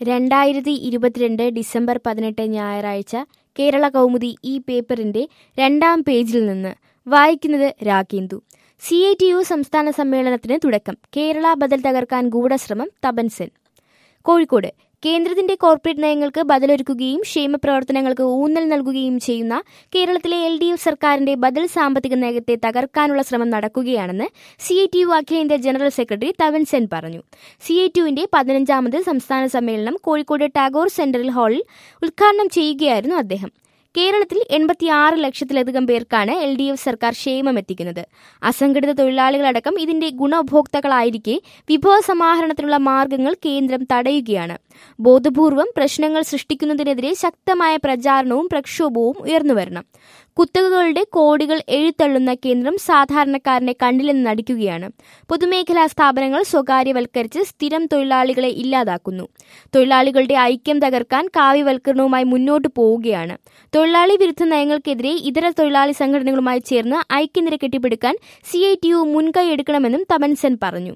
രണ്ടായിരത്തി ഇരുപത്തിരണ്ട് ഡിസംബർ പതിനെട്ട് ഞായറാഴ്ച കേരള കൗമുദി ഈ പേപ്പറിന്റെ രണ്ടാം പേജിൽ നിന്ന് വായിക്കുന്നത് Ragendu C I T U സംസ്ഥാന സമ്മേളനത്തിന് തുടക്കം കേരള ബദൽ തകർക്കാൻ ഗൂഢശ്രമം തപൻസെൻ കോഴിക്കോട് കേന്ദ്രത്തിന്റെ കോർപ്പറേറ്റ് നയങ്ങൾക്ക് ബദലൊരുക്കുകയും ക്ഷേമ പ്രവർത്തനങ്ങൾക്ക് ഊന്നൽ നൽകുകയും ചെയ്യുന്ന കേരളത്തിലെ എൽ ഡി എഫ് സർക്കാരിന്റെ ബദൽ സാമ്പത്തിക നയത്തെ തകർക്കാനുള്ള ശ്രമം നടക്കുകയാണെന്ന് സി ഐ ടി യു അഖിലേന്ത്യാ ജനറൽ സെക്രട്ടറി തവൻസെൻ പറഞ്ഞു സി ഐ ടിയുവിന്റെ പതിനഞ്ചാമത് സംസ്ഥാന സമ്മേളനം കോഴിക്കോട് ടാഗോർ സെൻട്രൽ ഹാളിൽ ഉദ്ഘാടനം ചെയ്യുകയായിരുന്നു അദ്ദേഹം കേരളത്തിൽ എൺപത്തിയാറ് ലക്ഷത്തിലധികം പേർക്കാണ് എൽ ഡി എഫ് സർക്കാർ ക്ഷേമം എത്തിക്കുന്നത് അസംഘടിത തൊഴിലാളികളടക്കം ഇതിന്റെ ഗുണഭോക്താക്കളായിരിക്കെ വിഭവ സമാഹരണത്തിനുള്ള മാർഗങ്ങൾ കേന്ദ്രം തടയുകയാണ് ബോധപൂർവം പ്രശ്നങ്ങൾ സൃഷ്ടിക്കുന്നതിനെതിരെ ശക്തമായ പ്രചാരണവും പ്രക്ഷോഭവും ഉയർന്നുവരണം കുത്തകകളുടെ കോടികൾ എഴുത്തള്ളുന്ന കേന്ദ്രം സാധാരണക്കാരനെ കണ്ടില്ലെന്ന് നടിക്കുകയാണ് പൊതുമേഖലാ സ്ഥാപനങ്ങൾ സ്വകാര്യവൽക്കരിച്ച് സ്ഥിരം തൊഴിലാളികളെ ഇല്ലാതാക്കുന്നു തൊഴിലാളികളുടെ ഐക്യം തകർക്കാൻ കാവ്യവൽക്കരണവുമായി മുന്നോട്ടു പോവുകയാണ് തൊഴിലാളി വിരുദ്ധ നയങ്ങൾക്കെതിരെ ഇതര തൊഴിലാളി സംഘടനകളുമായി ചേർന്ന് ഐക്യനിര കെട്ടിപ്പടുക്കാൻ സി ഐ ടി യു മുൻകൈ എടുക്കണമെന്നും തമൻസൻ പറഞ്ഞു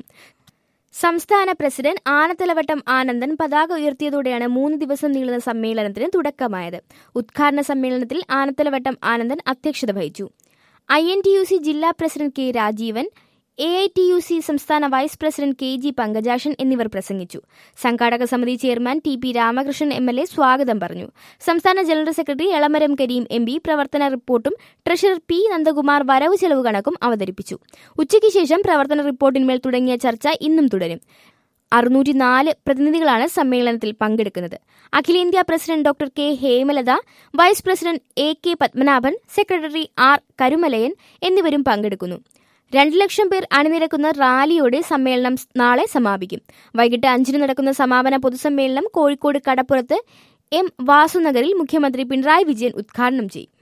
സംസ്ഥാന പ്രസിഡന്റ് ആനത്തലവട്ടം ആനന്ദൻ പതാക ഉയർത്തിയതോടെയാണ് മൂന്ന് ദിവസം നീളുന്ന സമ്മേളനത്തിന് തുടക്കമായത് ഉദ്ഘാടന സമ്മേളനത്തിൽ ആനത്തലവട്ടം ആനന്ദൻ അധ്യക്ഷത വഹിച്ചു I N T U C ജില്ലാ president K Rajeevan A I T U C സംസ്ഥാന vice president K G Pankajakshan എന്നിവർ പ്രസംഗിച്ചു സംഘാടക സമിതി chairman T P Ramakrishnan M L A സ്വാഗതം പറഞ്ഞു സംസ്ഥാന general secretary Elamaram Kareem M P പ്രവർത്തന റിപ്പോർട്ടും ട്രഷറർ പി നന്ദകുമാർ വരവ് ചെലവ് കണക്കും അവതരിപ്പിച്ചു ഉച്ചയ്ക്ക് ശേഷം പ്രവർത്തന റിപ്പോർട്ടിന്മേൽ തുടങ്ങിയ ചർച്ച ഇന്നും തുടരും അറുന്നൂറ്റി നാല് പ്രതിനിധികളാണ് സമ്മേളനത്തിൽ പങ്കെടുക്കുന്നത് അഖിലേന്ത്യാ president doctor K Hemalatha vice president A K Padmanabhan secretary R Karumalayan എന്നിവരും പങ്കെടുക്കുന്നു രണ്ട് ലക്ഷം പേർ അണിനിരക്കുന്ന റാലിയോടെ സമ്മേളനം നാളെ സമാപിക്കും വൈകിട്ട് അഞ്ചിന് നടക്കുന്ന സമാപന പൊതുസമ്മേളനം കോഴിക്കോട് കടപ്പുറത്ത് എം വാസുനഗറിൽ മുഖ്യമന്ത്രി പിണറായി വിജയൻ ഉദ്ഘാടനം ചെയ്യും